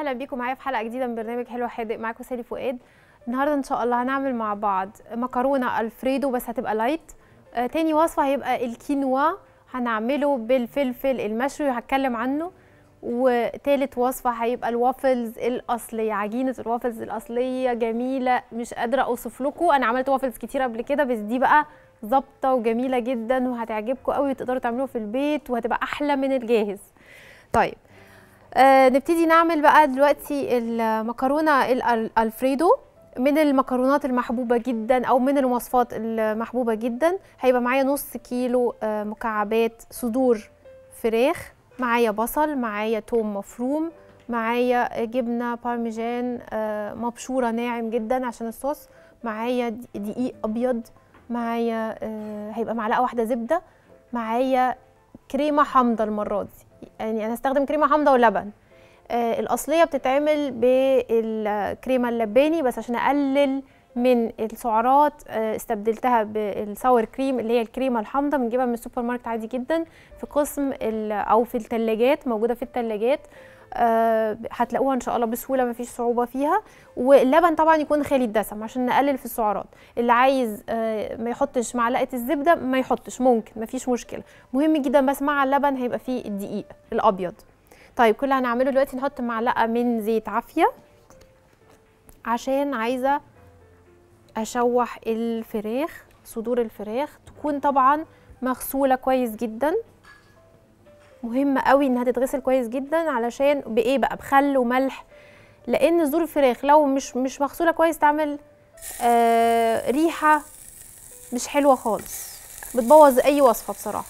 اهلا بيكم معايا في حلقه جديده من برنامج حلو حادق معاكم سالي فؤاد النهارده ان شاء الله هنعمل مع بعض مكرونه الفريدو بس هتبقى لايت آه تاني وصفه هيبقى الكينوا هنعمله بالفلفل المشوي وهتكلم عنه وتالت وصفه هيبقى الوافلز الاصليه عجينه الوافلز الاصليه جميله مش قادره اوصف لكم انا عملت وافلز كتير قبل كده بس دي بقى ظابطه وجميله جدا وهتعجبكم قوي وتقدروا تعملوها في البيت وهتبقى احلى من الجاهز طيب آه نبتدي نعمل بقى دلوقتي المكرونه الأل- الفريدو من المكرونات المحبوبه جدا او من الوصفات المحبوبه جدا هيبقى معايا نص كيلو آه مكعبات صدور فراخ معايا بصل معايا توم مفروم معايا جبنه بارميجان آه مبشوره ناعم جدا عشان الصوص معايا دقيق ابيض معايا آه هيبقى معلقه واحده زبده معايا كريمه حامضه المره دي يعني انا هستخدم كريمه حامضه ولبن آه الاصليه بتتعمل بالكريمه اللباني بس عشان اقلل من السعرات آه استبدلتها بالساور كريم اللي هي الكريمه الحامضه بنجيبها من السوبر ماركت عادي جدا في قسم او في الثلاجات موجوده في الثلاجات آه هتلاقوها ان شاء الله بسهوله مفيش صعوبه فيها واللبن طبعا يكون خالي الدسم عشان نقلل في السعرات اللي عايز آه ما يحطش معلقه الزبده ما يحطش ممكن مفيش مشكله مهم جدا بس مع اللبن هيبقى فيه الدقيق الابيض طيب كل اللي هنعمله دلوقتي نحط معلقه من زيت عافيه عشان عايزه اشوح الفراخ صدور الفراخ تكون طبعا مغسوله كويس جدا مهم قوي انها تتغسل كويس جدا علشان بايه بقى بخل وملح لان صدور الفراخ لو مش مش مغسوله كويس تعمل آه ريحه مش حلوه خالص بتبوظ اي وصفه بصراحه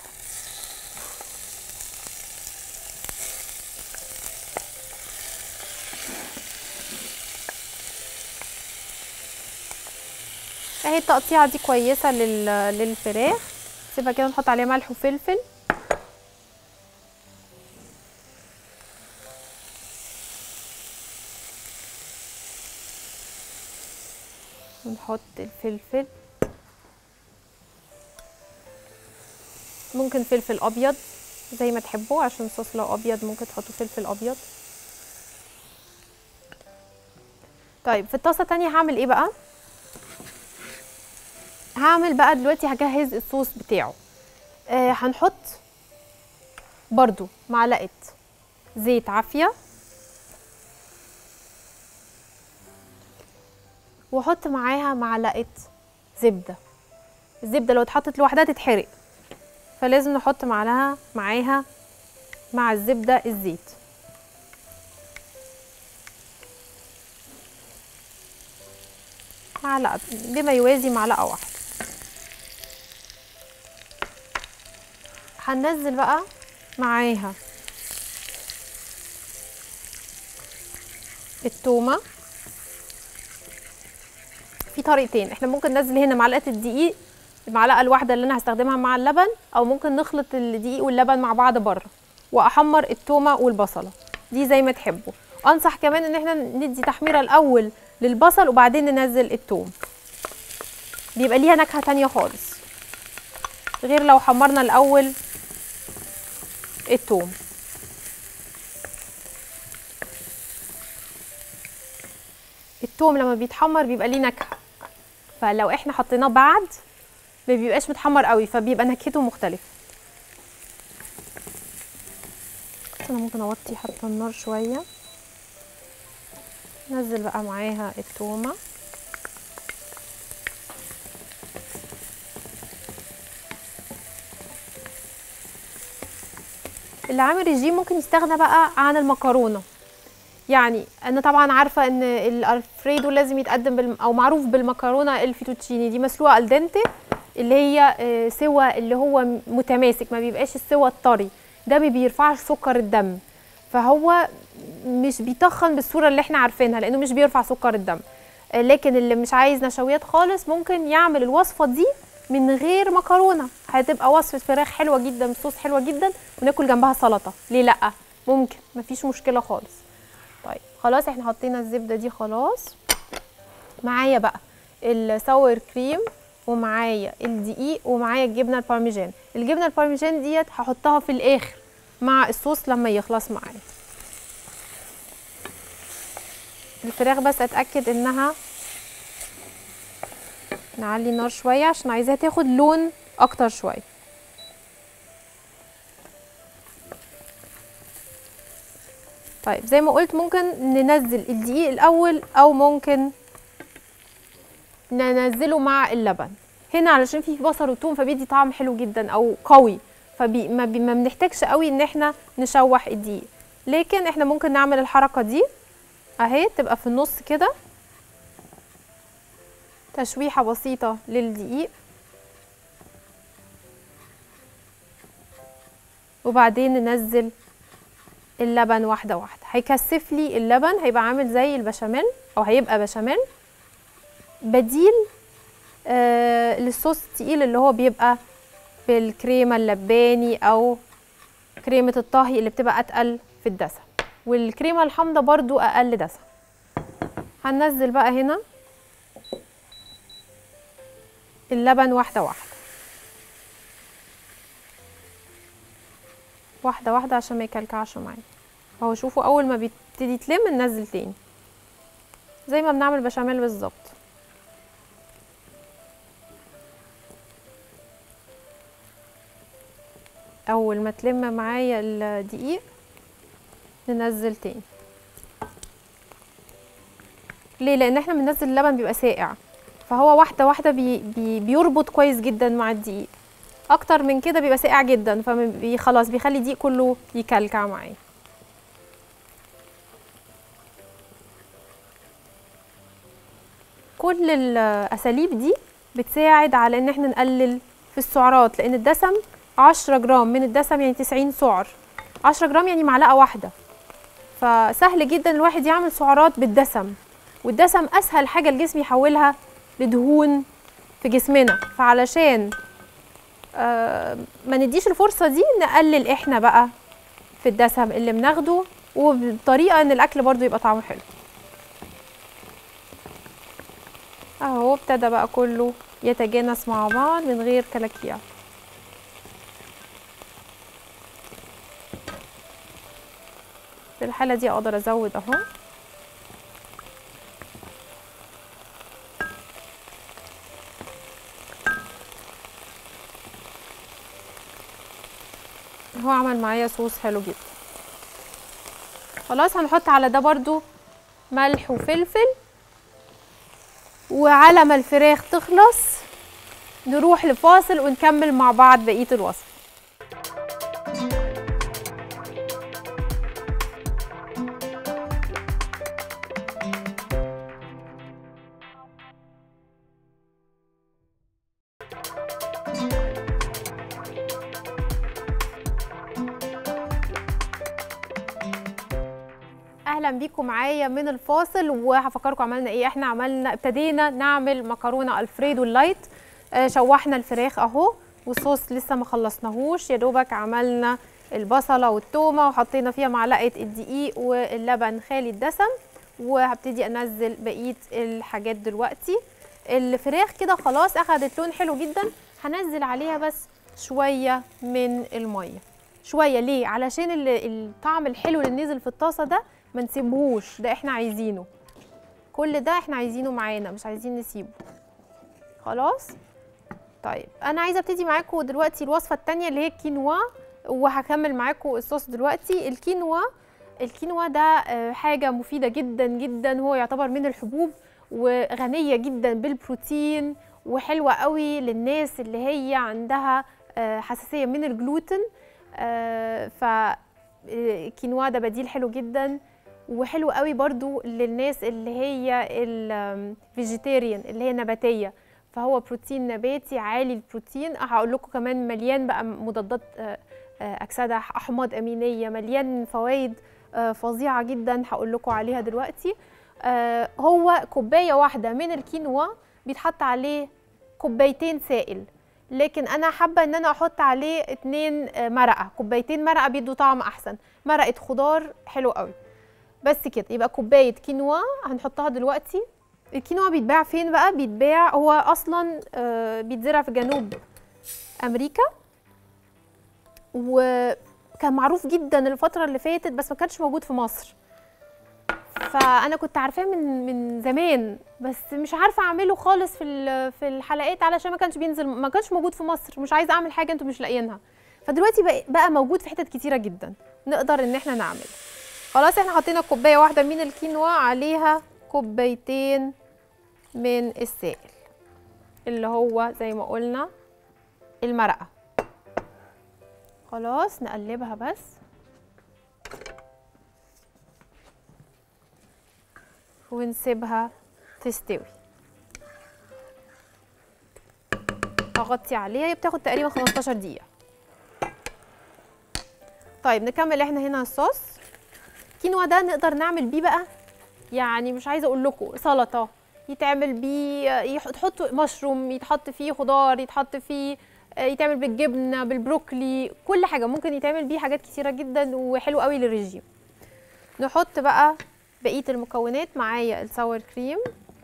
اهي التقطيعه دي كويسه لل... للفراخ سيبها كده نحط عليها ملح وفلفل نحط الفلفل ممكن فلفل ابيض زي ما تحبوا عشان الصوص لو ابيض ممكن تحطوا فلفل ابيض طيب في الطاسه التانية هعمل ايه بقى هعمل بقى دلوقتي هجهز الصوص بتاعه آه هنحط برضو معلقه زيت عافيه واحط معاها معلقه زبده الزبده لو اتحطت لوحدها تتحرق فلازم نحط معاها معاها مع الزبده الزيت معلقه بما يوازي معلقه واحده هننزل بقى معاها التومه في طريقتين احنا ممكن ننزل هنا معلقه الدقيق المعلقه الواحده اللي انا هستخدمها مع اللبن او ممكن نخلط الدقيق واللبن مع بعض بره واحمر التومه والبصله دي زي ما تحبوا انصح كمان ان احنا ندي تحميره الاول للبصل وبعدين ننزل التوم بيبقى ليها نكهه تانية خالص غير لو حمرنا الاول التوم التوم لما بيتحمر بيبقى ليه نكهه فلو احنا حطيناه بعد ما بيبقاش متحمر قوي فبيبقى نكهته مختلفه انا ممكن اوطي حتى النار شويه نزل بقى معاها التومه اللي عامل ريجيم ممكن يستغنى بقى عن المكرونه يعني انا طبعا عارفه ان الالفريدو لازم يتقدم بالم... او معروف بالمكرونه الفيتوتشيني دي مسلوقه الدنتي اللي هي سوى اللي هو متماسك ما بيبقاش السوى الطري ده ما بيرفعش سكر الدم فهو مش بيتخن بالصوره اللي احنا عارفينها لانه مش بيرفع سكر الدم لكن اللي مش عايز نشويات خالص ممكن يعمل الوصفه دي من غير مكرونه هتبقى وصفه فراخ حلوه جدا بصوص حلوه جدا وناكل جنبها سلطه ليه لا ممكن مفيش مشكله خالص طيب خلاص احنا حطينا الزبده دي خلاص معايا بقى الساور كريم ومعايا الدقيق ومعايا الجبنه البارميجان الجبنه البارميجان ديت هحطها في الاخر مع الصوص لما يخلص معايا الفراخ بس اتاكد انها نعلي النار شويه عشان عايزاها تاخد لون اكتر شويه طيب زي ما قلت ممكن ننزل الدقيق الاول او ممكن ننزله مع اللبن هنا علشان فيه بصل وثوم فبيدي طعم حلو جدا او قوي فبي ما, بي ما بنحتاجش قوي ان احنا نشوح الدقيق لكن احنا ممكن نعمل الحركه دي اهي تبقى في النص كده تشويحه بسيطه للدقيق وبعدين ننزل اللبن واحده واحده هيكثف لي اللبن هيبقى عامل زي البشاميل او هيبقى بشاميل بديل آه للصوص التقيل اللي هو بيبقى بالكريمه اللباني او كريمه الطهي اللي بتبقى اتقل في الدسم والكريمه الحامضه برضو اقل دسم هننزل بقى هنا اللبن واحده واحده واحده واحده عشان ما يكلكعش معايا اهو شوفوا اول ما بيبتدي تلم ننزل تاني زي ما بنعمل بشاميل بالظبط اول ما تلم معايا الدقيق ننزل تاني ليه لان احنا بننزل اللبن بيبقى ساقع فهو واحده واحده بي بي بيربط كويس جدا مع الدقيق اكتر من كده بيبقى ساقع جدا فخلاص بيخلي الدقيق كله يكلكع معايا كل الاساليب دي بتساعد على ان احنا نقلل في السعرات لان الدسم 10 جرام من الدسم يعني 90 سعر 10 جرام يعني معلقه واحده فسهل جدا الواحد يعمل سعرات بالدسم والدسم اسهل حاجه الجسم يحولها لدهون في جسمنا فعلشان آه ما نديش الفرصه دي نقلل احنا بقى في الدسم اللي بناخده وبطريقه ان الاكل برضو يبقى طعمه حلو اهو ابتدى بقى كله يتجانس مع بعض من غير كلاكيع في الحالة دي اقدر ازود اهو هو عمل معايا صوص حلو جدا خلاص هنحط على ده برضو ملح وفلفل وعلى ما الفراخ تخلص نروح لفاصل ونكمل مع بعض بقية الوصفة اهلا بيكم معايا من الفاصل وهفكركم عملنا ايه احنا عملنا ابتدينا نعمل مكرونه الفريدو اللايت آه شوحنا الفراخ اهو والصوص لسه ما خلصناهوش يا دوبك عملنا البصله والتومه وحطينا فيها معلقه الدقيق واللبن خالي الدسم وهبتدي انزل بقيه الحاجات دلوقتي الفراخ كده خلاص اخدت لون حلو جدا هنزل عليها بس شويه من الميه شويه ليه علشان الطعم الحلو اللي نزل في الطاسه ده ما نسيبهوش ده احنا عايزينه كل ده احنا عايزينه معانا مش عايزين نسيبه خلاص طيب انا عايزه ابتدي معاكم دلوقتي الوصفه التانية اللي هي الكينوا وهكمل معاكم الصوص دلوقتي الكينوا الكينوا ده حاجه مفيده جدا جدا هو يعتبر من الحبوب وغنيه جدا بالبروتين وحلوه قوي للناس اللي هي عندها حساسيه من الجلوتين ف الكينوا ده بديل حلو جدا وحلو قوي برضو للناس اللي هي الفيجيتيريان اللي هي نباتيه فهو بروتين نباتي عالي البروتين هقول لكم كمان مليان بقى مضادات اكسده احماض امينيه مليان فوائد فظيعه جدا هقول لكم عليها دلوقتي هو كوبايه واحده من الكينوا بيتحط عليه كوبايتين سائل لكن انا حابه ان انا احط عليه اتنين مرقه كوبايتين مرقه بيدوا طعم احسن مرقه خضار حلو قوي بس كده يبقى كوبايه كينوا هنحطها دلوقتي الكينوا بيتباع فين بقى بيتباع هو اصلا بيتزرع في جنوب امريكا وكان معروف جدا الفتره اللي فاتت بس ما كانش موجود في مصر فانا كنت عارفاه من من زمان بس مش عارفه اعمله خالص في ال- في الحلقات علشان ما كانش بينزل ما كانش موجود في مصر مش عايزه اعمل حاجه انتوا مش لاقيينها فدلوقتي بقى, بقى موجود في حتت كتيره جدا نقدر ان احنا نعمله خلاص احنا حطينا كوبايه واحده من الكينوا عليها كوبايتين من السائل اللي هو زي ما قلنا المرقه خلاص نقلبها بس ونسيبها تستوي اغطي عليها هي بتاخد تقريبا 15 دقيقه طيب نكمل احنا هنا الصوص الكينوا ده نقدر نعمل بيه بقى يعني مش عايزه اقول لكم سلطه يتعمل بيه يح- تحطوا مشروم يتحط فيه خضار يتحط فيه آه، يتعمل بالجبنه بالبروكلي كل حاجه ممكن يتعمل بيه حاجات كتيره جدا وحلو قوي للرجيم نحط بقى بقيه المكونات معايا الساور كريم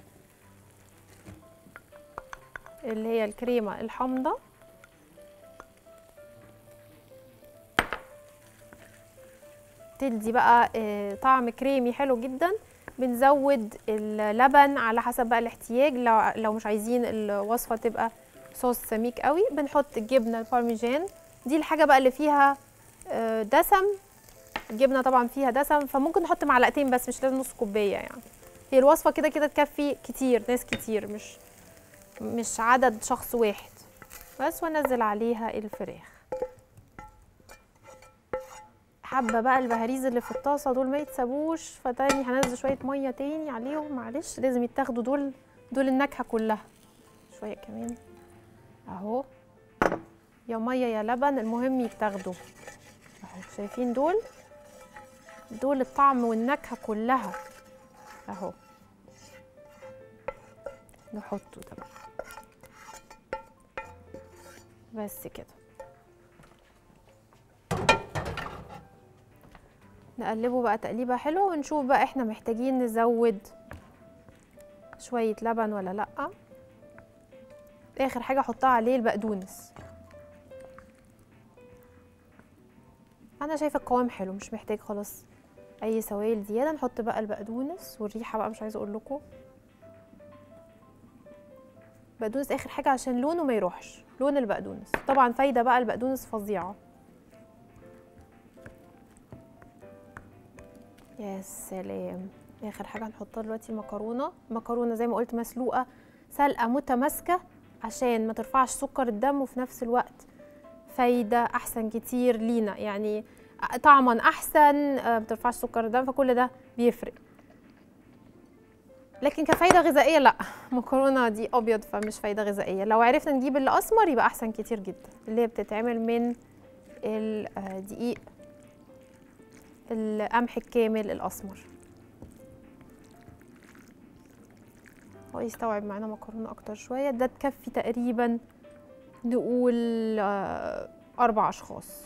اللي هي الكريمه الحامضه تدي بقى آه، طعم كريمي حلو جدا بنزود اللبن على حسب بقى الاحتياج لو لو مش عايزين الوصفه تبقى صوص سميك قوي بنحط الجبنه البارميجان دي الحاجه بقى اللي فيها آه، دسم الجبنه طبعا فيها دسم فممكن نحط معلقتين بس مش لازم نص كوبايه يعني هي الوصفه كده كده تكفي كتير ناس كتير مش مش عدد شخص واحد بس وانزل عليها الفراخ حابه بقى البهاريز اللي في الطاسه دول ما يتسابوش فتاني هنزل شويه ميه تاني عليهم معلش لازم يتاخدوا دول دول النكهه كلها شويه كمان اهو يا ميه يا لبن المهم يتاخدوا اهو شايفين دول دول الطعم والنكهه كلها اهو نحطه ده بس كده نقلبه بقى تقليبه حلوه ونشوف بقى احنا محتاجين نزود شويه لبن ولا لا اخر حاجه احطها عليه البقدونس انا شايفه القوام حلو مش محتاج خلاص اي سوائل زياده نحط بقى البقدونس والريحه بقى مش عايزه اقول لكم بقدونس اخر حاجه عشان لونه ما يروحش لون البقدونس طبعا فايده بقى البقدونس فظيعه يا سلام اخر حاجه هنحطها دلوقتي المكرونه مكرونه زي ما قلت مسلوقه سلقه متماسكه عشان ما ترفعش سكر الدم وفي نفس الوقت فايده احسن كتير لينا يعني طعما احسن آه، ما ترفعش سكر الدم فكل ده بيفرق لكن كفايده غذائيه لا مكرونه دي ابيض فمش فايده غذائيه لو عرفنا نجيب اللي اسمر يبقى احسن كتير جدا اللي هي بتتعمل من الدقيق القمح الكامل الاسمر هو يستوعب معانا مكرونه اكتر شويه ده تكفي تقريبا نقول آه، اربع اشخاص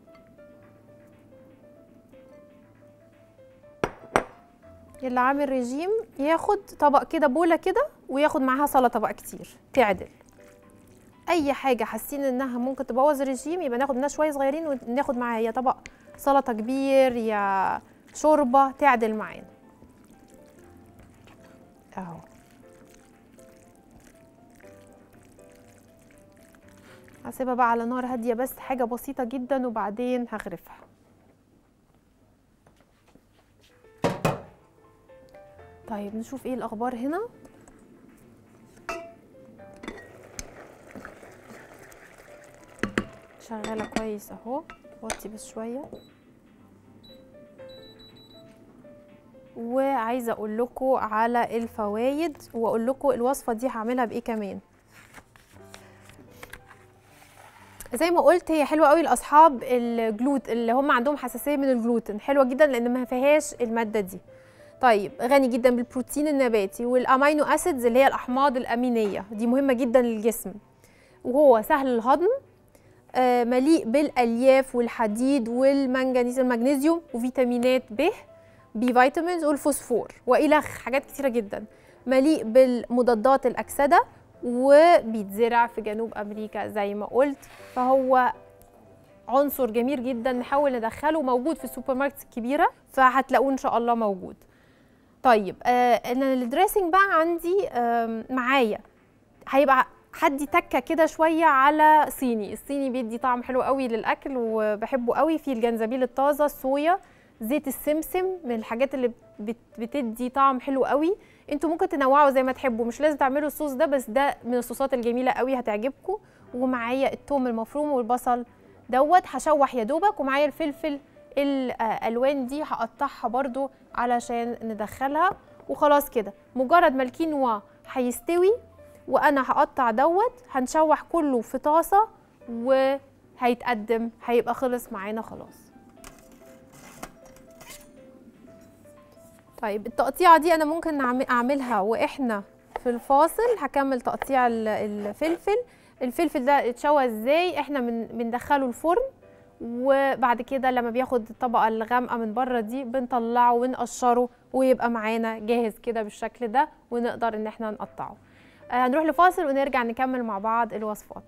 اللي عامل ريجيم ياخد طبق كده بوله كده وياخد معاها سلطه بقى كتير تعدل اي حاجه حاسين انها ممكن تبوظ الرجيم يبقى ناخد منها شويه صغيرين وناخد معاها يا طبق سلطه كبير يا شوربه تعدل معانا اهو هسيبها بقى على نار هاديه بس حاجه بسيطه جدا وبعدين هغرفها طيب نشوف ايه الاخبار هنا شغاله كويس اهو وطي بس شويه وعايزه اقول لكم على الفوائد واقول لكم الوصفه دي هعملها بايه كمان زي ما قلت هي حلوه قوي لاصحاب الجلوت اللي هم عندهم حساسيه من الجلوتين حلوه جدا لان ما فيهاش الماده دي طيب غني جدا بالبروتين النباتي والامينو اسيدز اللي هي الاحماض الامينيه دي مهمه جدا للجسم وهو سهل الهضم آه، مليء بالالياف والحديد والمنجنيز المغنيسيوم وفيتامينات ب بي فيتامينز والفوسفور والخ حاجات كتيره جدا مليء بالمضادات الاكسده وبيتزرع في جنوب امريكا زي ما قلت فهو عنصر جميل جدا نحاول ندخله موجود في السوبر ماركتس الكبيره فهتلاقوه ان شاء الله موجود طيب آه انا الدريسنج بقى عندي آم، معايا هيبقى هدي تكه كده شويه على صيني الصيني بيدي طعم حلو قوي للاكل وبحبه قوي في الجنزبيل الطازه الصويا زيت السمسم من الحاجات اللي بت بتدي طعم حلو قوي انتوا ممكن تنوعوا زي ما تحبوا مش لازم تعملوا الصوص ده بس ده من الصوصات الجميله قوي هتعجبكم ومعايا الثوم المفروم والبصل دوت هشوح يا دوبك ومعايا الفلفل الالوان دي هقطعها برضو علشان ندخلها وخلاص كده مجرد ما الكينوا هيستوي وانا هقطع دوت هنشوح كله في طاسه وهيتقدم هيبقى خلص معانا خلاص طيب التقطيعه دي انا ممكن نعم- اعملها واحنا في الفاصل هكمل تقطيع ال- الفلفل الفلفل ده اتشوى ازاي احنا من بندخله الفرن وبعد كده لما بياخد الطبقه الغامقه من بره دي بنطلعه ونقشره ويبقى معانا جاهز كده بالشكل ده ونقدر ان احنا نقطعه آه، هنروح لفاصل ونرجع نكمل مع بعض الوصفات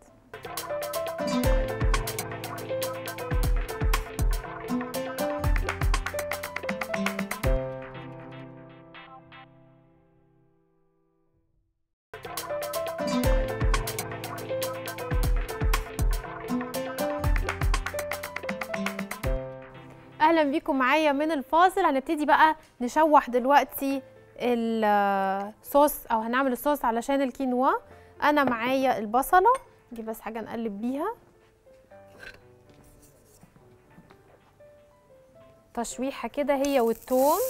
اهلا بيكم معايا من الفاصل هنبتدي بقى نشوح دلوقتي الصوص او هنعمل الصوص علشان الكينوا انا معايا البصله نجيب بس حاجه نقلب بيها تشويحه كده هي والثوم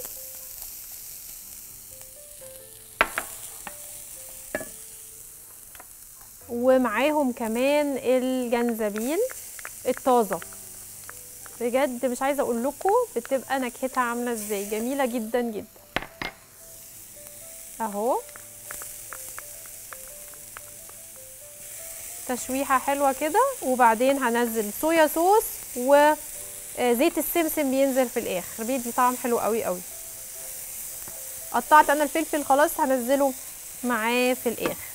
ومعاهم كمان الجنزبيل الطازه بجد مش عايزه اقول لكم بتبقى نكهتها عامله ازاي جميله جدا جدا اهو تشويحه حلوه كده وبعدين هنزل صويا صوص وزيت السمسم بينزل في الاخر بيدي طعم حلو قوي قوي قطعت انا الفلفل خلاص هنزله معاه في الاخر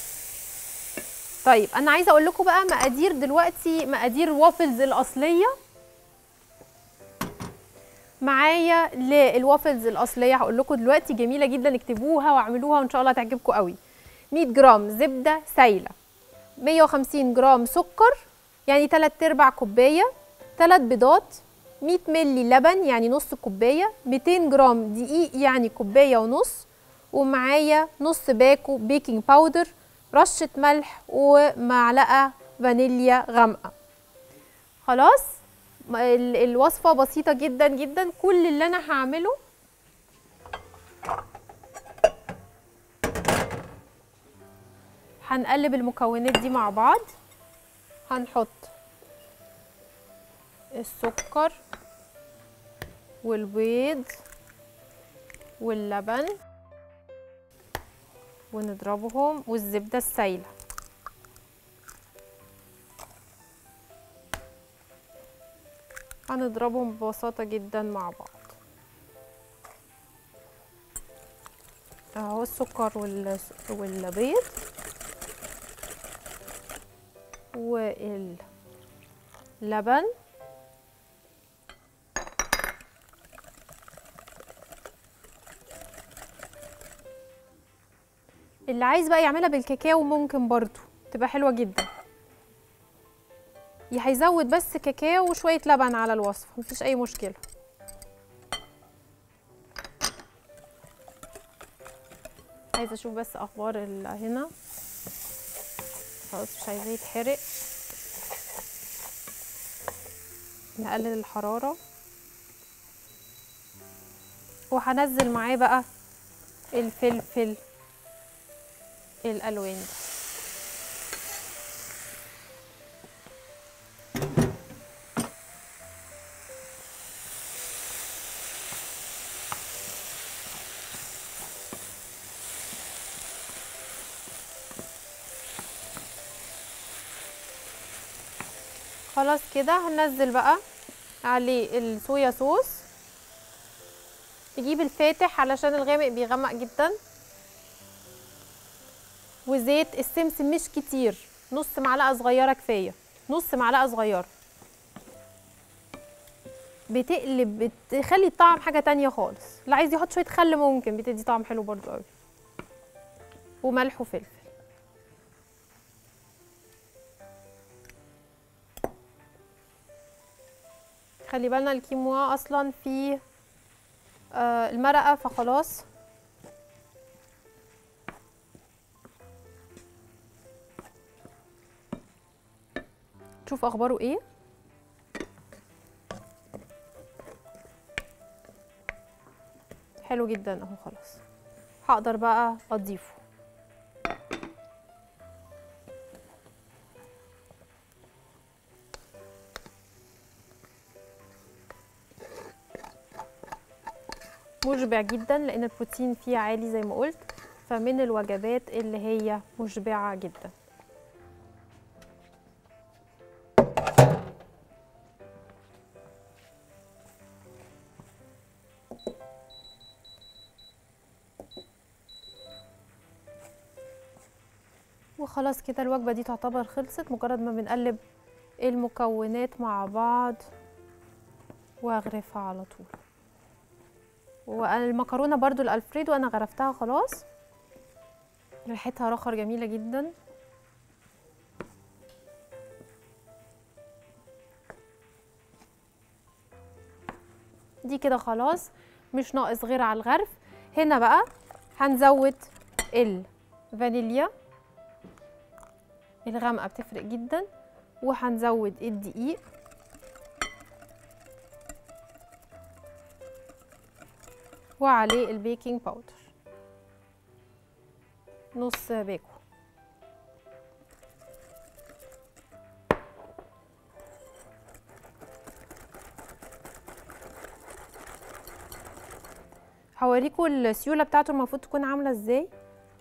طيب انا عايزه اقول لكم بقى مقادير دلوقتي مقادير الوافلز الاصليه معايا للوافلز الاصليه هقول لكم دلوقتي جميله جدا اكتبوها واعملوها وان شاء الله هتعجبكم قوي 100 جرام زبده سايله 150 جرام سكر يعني 3 ارباع كوبايه 3 بيضات 100 ملي لبن يعني نص كوبايه 200 جرام دقيق يعني كوبايه ونص ومعايا نص باكو بيكنج باودر رشه ملح ومعلقه فانيليا غامقه خلاص ال- الوصفة بسيطة جدا جدا كل اللي أنا هعمله هنقلب المكونات دي مع بعض هنحط السكر والبيض واللبن ونضربهم والزبدة السايلة هنضربهم ببساطة جدا مع بعض اهو السكر وال- والبيض واللبن اللي عايز بقى يعملها بالكاكاو ممكن برضو تبقى حلوة جدا يا هيزود بس كاكاو وشوية لبن على الوصفة مفيش أي مشكلة عايزة أشوف بس أخبار ال- هنا خلاص مش عايزاه يتحرق نقلل الحرارة وهنزل معاه بقى الفلفل الألوان دي خلاص كده هننزل بقى عليه الصويا صوص نجيب الفاتح علشان الغامق بيغمق جدا وزيت السمسم مش كتير نص معلقه صغيره كفايه نص معلقه صغيره بتقلب بتخلي الطعم حاجه تانية خالص اللي عايز يحط شويه خل ممكن بتدي طعم حلو برضو قوي وملح وفلفل خلي بالنا الكيموا اصلا فيه آه المرقه فخلاص شوف اخباره ايه حلو جدا اهو خلاص هقدر بقى اضيفه مشبع جدا لان البروتين فيه عالي زي ما قلت فمن الوجبات اللي هي مشبعه جدا وخلاص كده الوجبه دي تعتبر خلصت مجرد ما بنقلب المكونات مع بعض واغرفها على طول والمكرونه برضو الالفريدو انا غرفتها خلاص ريحتها رخر جميله جدا دي كده خلاص مش ناقص غير على الغرف هنا بقى هنزود الفانيليا الغامقه بتفرق جدا وهنزود الدقيق وعليه البيكنج باودر نص باكو هوريكم السيوله بتاعته المفروض تكون عامله ازاي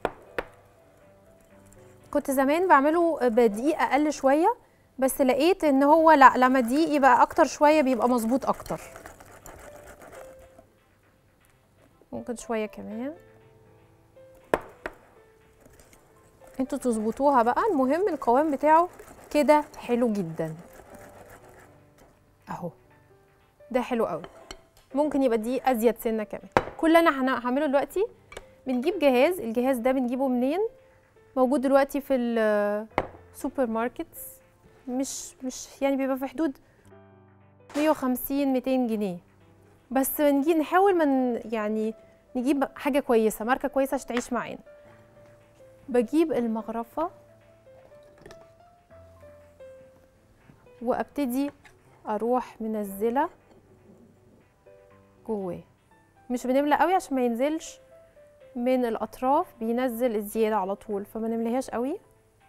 كنت زمان بعمله بدقيق اقل شويه بس لقيت ان هو لا لما دقيق يبقى اكتر شويه بيبقى مظبوط اكتر ممكن شويه كمان انتوا تظبطوها بقى المهم القوام بتاعه كده حلو جدا اهو ده حلو قوي ممكن يبقى دي ازيد سنه كمان كل اللي انا هعمله دلوقتي بنجيب جهاز الجهاز ده بنجيبه منين موجود دلوقتي في السوبر ماركتس مش مش يعني بيبقى في حدود 150 200 جنيه بس نجي نحاول من يعني نجيب حاجه كويسه ماركه كويسه عشان تعيش معانا بجيب المغرفه وابتدي اروح منزله جواه مش بنملى قوي عشان ما ينزلش من الاطراف بينزل الزياده على طول فما نمليهاش قوي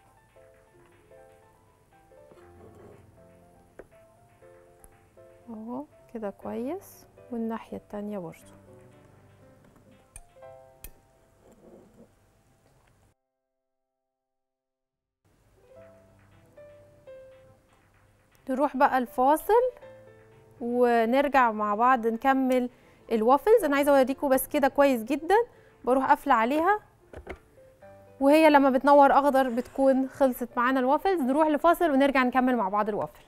اهو كده كويس والناحيه التانية برضو نروح بقى الفاصل ونرجع مع بعض نكمل الوافلز انا عايزه اوريكم بس كده كويس جدا بروح قافله عليها وهي لما بتنور اخضر بتكون خلصت معانا الوافلز نروح لفاصل ونرجع نكمل مع بعض الوافل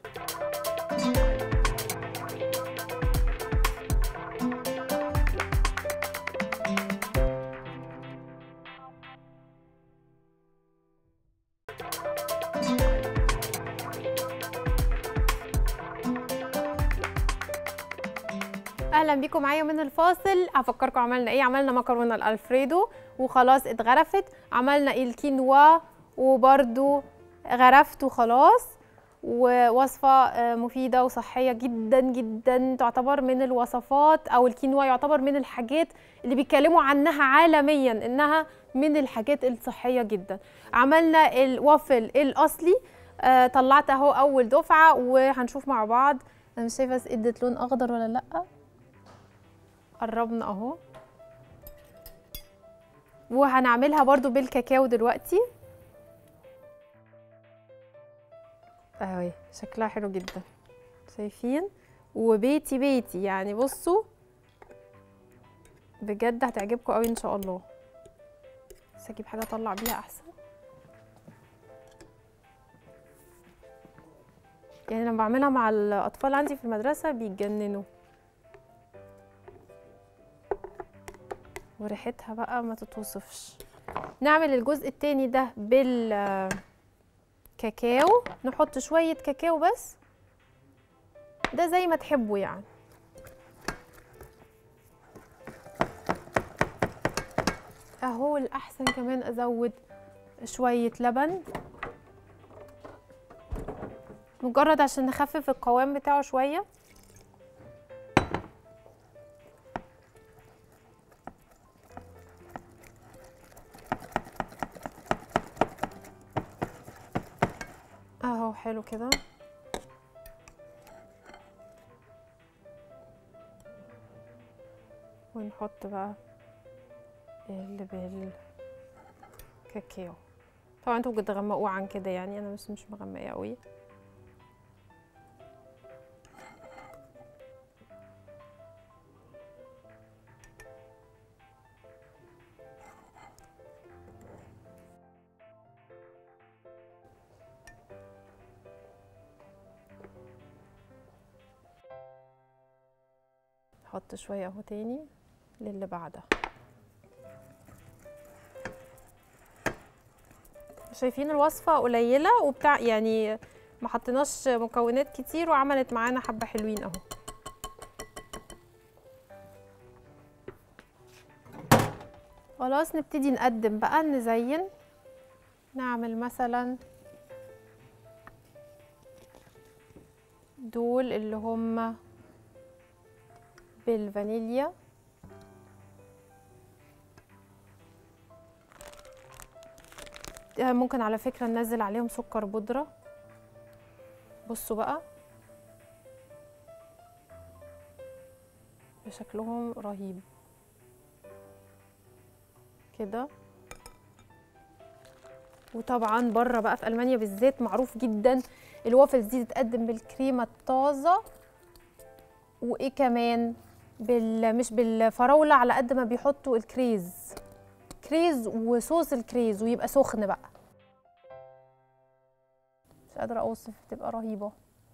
اهلا بيكم معايا من الفاصل هفكركم عملنا ايه عملنا مكرونه الالفريدو وخلاص اتغرفت عملنا الكينوا وبرده غرفته خلاص ووصفه مفيده وصحيه جدا جدا تعتبر من الوصفات او الكينوا يعتبر من الحاجات اللي بيتكلموا عنها عالميا انها من الحاجات الصحيه جدا عملنا الوافل الاصلي طلعت اهو اول دفعه وهنشوف مع بعض انا مش شايفه ادت لون اخضر ولا لا قربنا اهو وهنعملها برضو بالكاكاو دلوقتي اهي شكلها حلو جدا شايفين وبيتي بيتي يعني بصوا بجد هتعجبكم قوي ان شاء الله بس اجيب حاجه اطلع بيها احسن يعني لما بعملها مع الاطفال عندي في المدرسه بيتجننوا وريحتها بقى ما تتوصفش نعمل الجزء التاني ده بالكاكاو نحط شوية كاكاو بس ده زي ما تحبوا يعني اهو الاحسن كمان ازود شوية لبن مجرد عشان نخفف القوام بتاعه شوية اهو حلو كده ونحط بقى اللي بالكاكاو طبعا انتوا بتغمقوه عن كده يعني انا بس مش مغمقه قوي نحط شويه اهو تاني للي بعدها شايفين الوصفه قليله وبتاع يعني ما حطيناش مكونات كتير وعملت معانا حبه حلوين اهو خلاص نبتدي نقدم بقى نزين نعمل مثلا دول اللي هم بالفانيليا ممكن على فكرة ننزل عليهم سكر بودرة بصوا بقى شكلهم رهيب كده وطبعا بره بقى في المانيا بالذات معروف جدا الوافلز دي تتقدم بالكريمه الطازه وايه كمان بال مش بالفراوله على قد ما بيحطوا الكريز كريز وصوص الكريز ويبقى سخن بقى مش قادره اوصف تبقى رهيبه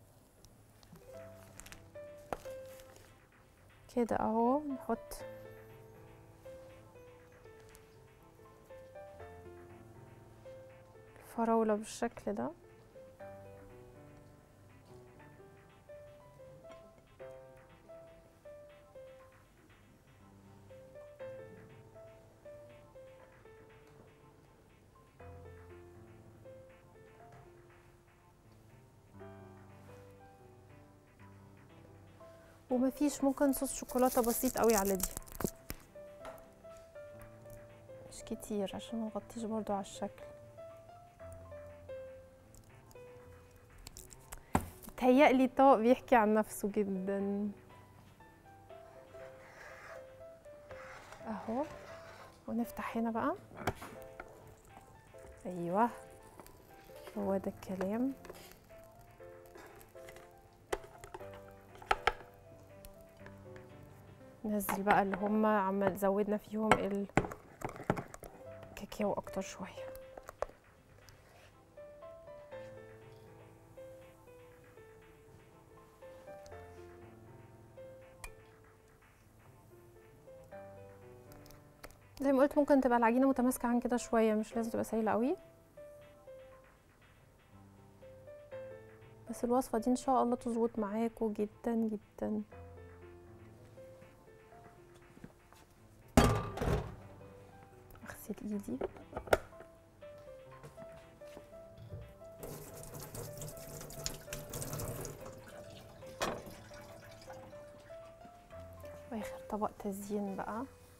كده اهو نحط الفراوله بالشكل ده ومفيش ممكن صوص شوكولاته بسيط قوي على دي مش كتير عشان ما نغطيش برضو على الشكل بتهيألي الطبق بيحكي عن نفسه جدا اهو ونفتح هنا بقى ايوه هو ده الكلام ننزل بقى اللي هم عمال زودنا فيهم الكاكاو اكتر شويه زي ما قلت ممكن تبقى العجينه متماسكه عن كده شويه مش لازم تبقى سايله قوي بس الوصفه دي ان شاء الله تظبط معاكم جدا جدا اغسل ايدي واخر طبق تزيين بقى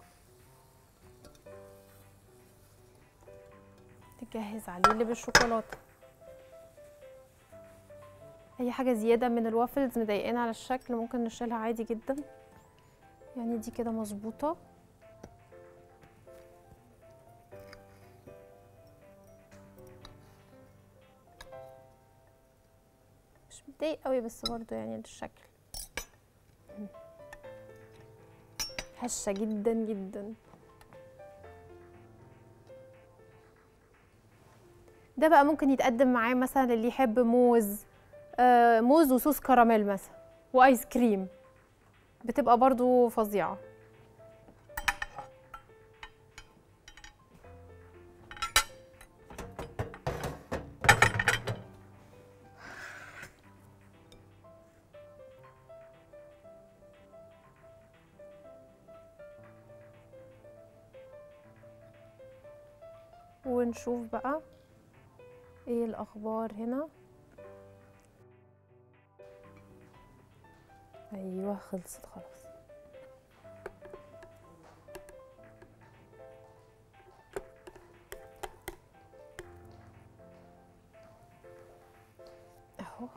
تجهز عليه اللي بالشوكولاته اي حاجه زياده من الوافلز مضايقانا على الشكل ممكن نشيلها عادي جدا يعني دي كده مظبوطه مش متضايق قوي بس برضو يعني الشكل هشه جدا جدا ده بقى ممكن يتقدم معاه مثلا اللي يحب موز آه موز وصوص كراميل مثلا وايس كريم بتبقى برضو فظيعه ونشوف بقى ايه الاخبار هنا ايوه خلصت خلاص اهو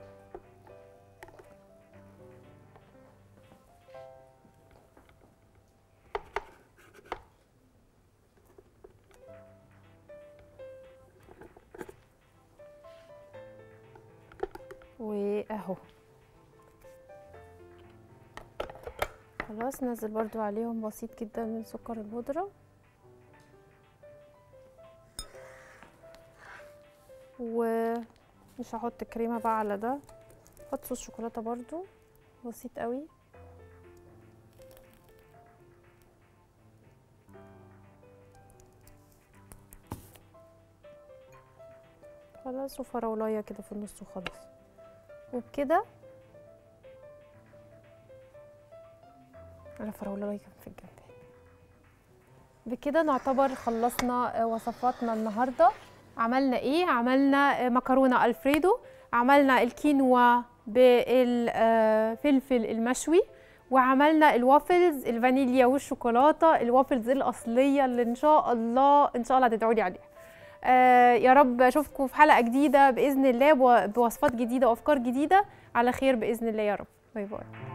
واهو خلاص نزل برضو عليهم بسيط جدا من سكر البودرة ومش هحط كريمة بقى على ده هحط صوص شوكولاتة برضو بسيط قوي خلاص وفراولايه كده في النص وخلاص وبكده انا فراولايه كان في الجنب بكده نعتبر خلصنا آه، وصفاتنا النهارده عملنا ايه عملنا آه، مكرونه الفريدو عملنا الكينوا بالفلفل المشوي وعملنا الوافلز الفانيليا والشوكولاته الوافلز الاصليه اللي ان شاء الله ان شاء الله هتدعوا لي عليها آه يا رب اشوفكم في حلقه جديده باذن الله بو- بوصفات جديده وافكار جديده على خير باذن الله يا رب باي باي